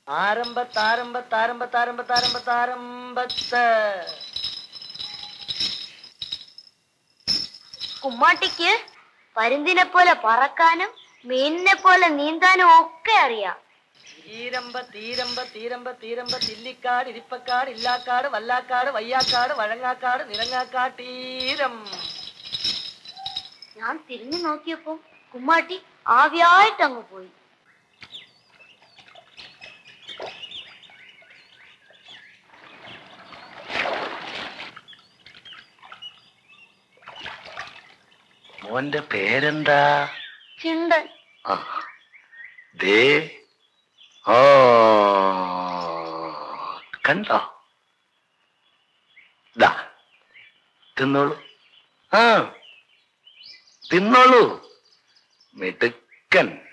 ആരംഭത്താരംഭത്താരംഭത്താരംഭത്താരംഭത്താരംഭത്ത് കുമ്മാട്ടിക്ക് പരുന്തിനെ പോലെ പറക്കാനും മീനിനെ പോലെ നീന്താനും ഒക്കെ അറിയാം തീരമ്പ തീരമ്പ തീരമ്പ തീരമ്പ തില്ലിക്കാട് ഇരിപ്പക്കാട് ഇല്ലാക്കാട് വല്ലാക്കാട് വയ്യാക്കാട് വഴങ്ങാക്കാട് നിരങ്ങാക്കാട് തീരം ഞാൻ തിരിഞ്ഞു നോക്കിയപ്പോ കുമ്മാട്ടി ആവിയായിട്ടങ്ങ് പോയി മോന്റെ പേരെന്താ ചിണ്ടൻ ആ ദേ ആ കണ്ടോ ദാ തിന്നോളൂ ആ തിന്നോളൂ മിടുക്കൻ